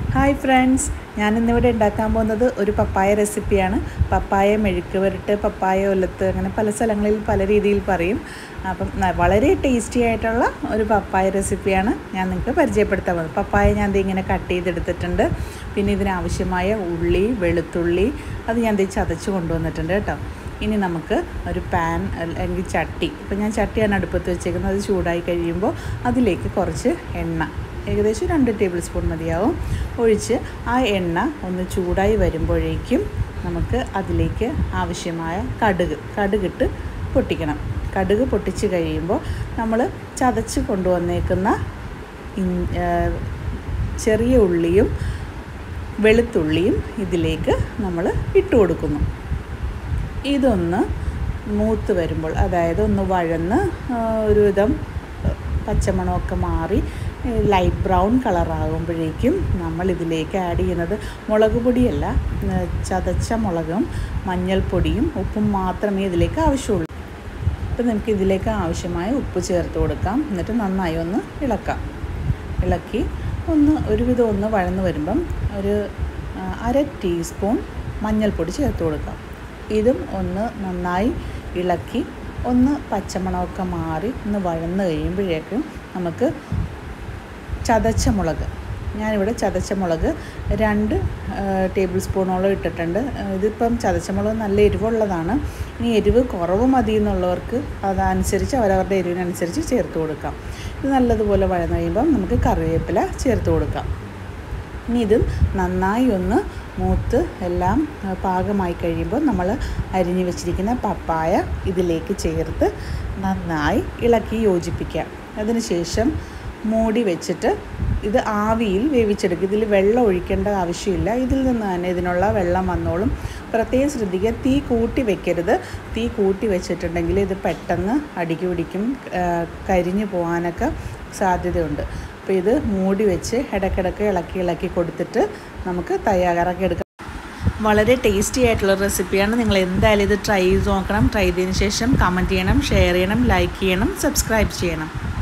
hi friends ഞാൻ ഇന്നിവിടെ ഉണ്ടാക്കാൻ പോകുന്നത് ഒരു പപ്പായ റെസിപ്പിയാണ് പപ്പായ മെഴുക്ക് വരട്ട് പപ്പായ ഒലത്ത് അങ്ങനെ പല സ്ഥലങ്ങളിൽ പല രീതിയിൽ പറയും അപ്പം ന- വളരെ ടേസ്റ്റി ആയിട്ടുള്ള ഒരു പപ്പായ റെസിപ്പിയാണ് ഞാൻ നിങ്ങൾക്ക് പരിചയപ്പെടുത്താൻ പോകുന്നത് പപ്പായ ഞാൻ ദേ ഇങ്ങനെ കട്ട് ചെയ്തെടുത്തിട്ടുണ്ട് പിന്നെ ഇതിനാവശ്യമായ ഉള്ളി വെളുത്തുള്ളി അത് ഞാൻ ദേ ചതച്ച് കൊണ്ടുവന്നിട്ടുണ്ട് കേട്ടോ ഇനി നമുക്ക് ഒരു പാൻ അല്ലെങ്കിൽ ചട്ടി ഇപ്പം ഞാൻ ചട്ടിയാണ് അടുപ്പത്ത് വെച്ചേക്കുന്നത് അത് ചൂടായി കഴിയുമ്പോൾ അതിലേക്ക് കുറച്ച് എണ്ണ ഏകദേശം രണ്ട് ടേബിൾ സ്പൂൺ മതിയാവും ഒഴിച്ച് ആ എണ്ണ ഒന്ന് ചൂടായി വരുമ്പോഴേക്കും നമുക്ക് അതിലേക്ക് ആവശ്യമായ കടുക് കടുകിട്ട് പൊട്ടിക്കണം കടുക് പൊട്ടിച്ച് കഴിയുമ്പോൾ നമ്മൾ ചതച്ച് കൊണ്ടുവന്നേക്കുന്ന ഇൻ- ആ, ചെറിയ ഉള്ളിയും വെളുത്തുള്ളിയും ഇതിലേക്ക് നമ്മൾ ഇട്ട് കൊടുക്കുന്നു ഇതൊന്ന് മൂത്ത് വരുമ്പോൾ അതായത് ഒന്ന് വഴന്ന് ആ, ഒരുവിധം പച്ചമണമൊക്കെ മാറി ലൈറ്റ് ബ്രൗൺ കളറാകുമ്പോഴേക്കും നമ്മൾ ഇതിലേക്ക് ആഡ് ചെയ്യുന്നത് മുളക് പൊടിയല്ല ആ, ചതച്ച മുളകും മഞ്ഞൾപ്പൊടിയും ഉപ്പും മാത്രമേ ഇതിലേക്ക് ആവശ്യമുള്ളൂ അപ്പം നമുക്ക് ഇതിലേക്ക് ആവശ്യമായ ഉപ്പ് ചേർത്ത് കൊടുക്കാം എന്നിട്ട് നന്നായി ഒന്ന് ഇളക്കാം ഇളക്കി ഒന്ന് ഒരുവിധം ഒന്ന് വഴന്ന് വരുമ്പം ഒരു ആ, അര ടീസ്പൂൺ മഞ്ഞൾപ്പൊടി ചേർത്ത് കൊടുക്കാം ഇതും ഒന്ന് നന്നായി ഇളക്കി ഒന്ന് പച്ചമണമൊക്കെ മാറി ഒന്ന് വഴന്ന് കഴിയുമ്പോഴേക്കും നമുക്ക് ചതച്ച മുളക് ഞാനിവിടെ ചതച്ച മുളക് രണ്ട് ആ, ടേബിൾ സ്പൂണോളം ഇട്ടിട്ടുണ്ട് ആ, ഇതിപ്പം ചതച്ച മുളക് നല്ല എരിവുള്ളതാണ് ഇനി എരിവ് കുറവ് മതി എന്നുള്ളവർക്ക് അതനുസരിച്ച് അവരവരുടെ എരിവിനനുസരിച്ച് ചേർത്ത് കൊടുക്കാം ഇത് നല്ലതുപോലെ വഴന്ന് കഴിയുമ്പം നമുക്ക് കറിവേപ്പില ചേർത്ത് കൊടുക്കാം ഇനി ഇതും നന്നായി ഒന്ന് മൂത്ത് എല്ലാം ആ, പാകമായി കഴിയുമ്പോൾ നമ്മൾ അരിഞ്ഞു വെച്ചിരിക്കുന്ന പപ്പായ ഇതിലേക്ക് ചേർത്ത് നന്നായി ഇളക്കി യോജിപ്പിക്കാം അതിനുശേഷം മൂടി വെച്ചിട്ട് ഇത് ആവിയിൽ വേവിച്ചെടുക്കും ഇതിൽ വെള്ളം ഒഴിക്കേണ്ട ആവശ്യമില്ല ഇതിൽ നിന്ന് തന്നെ ഇതിനുള്ള വെള്ളം വന്നോളും പ്രത്യേകം ശ്രദ്ധിക്കുക തീ കൂട്ടി വെക്കരുത് തീ കൂട്ടി വെച്ചിട്ടുണ്ടെങ്കിൽ ഇത് പെട്ടെന്ന് അടിക്ക് പിടിക്കും ആ, കരിഞ്ഞു പോകാനൊക്കെ സാധ്യതയുണ്ട് അപ്പോൾ ഇത് മൂടി വെച്ച് ഇടയ്ക്കിടയ്ക്ക് ഇളക്കി ഇളക്കി കൊടുത്തിട്ട് നമുക്ക് തയ്യാറാക്കി എടുക്കാം വളരെ ടേസ്റ്റി ആയിട്ടുള്ള റെസിപ്പിയാണ് നിങ്ങൾ എന്തായാലും ഇത് ട്രൈ ചെയ്ത് നോക്കണം ട്രൈ ചെയ്തതിന് ശേഷം കമൻറ്റ് ചെയ്യണം ഷെയർ ചെയ്യണം ലൈക്ക് ചെയ്യണം സബ്സ്ക്രൈബ് ചെയ്യണം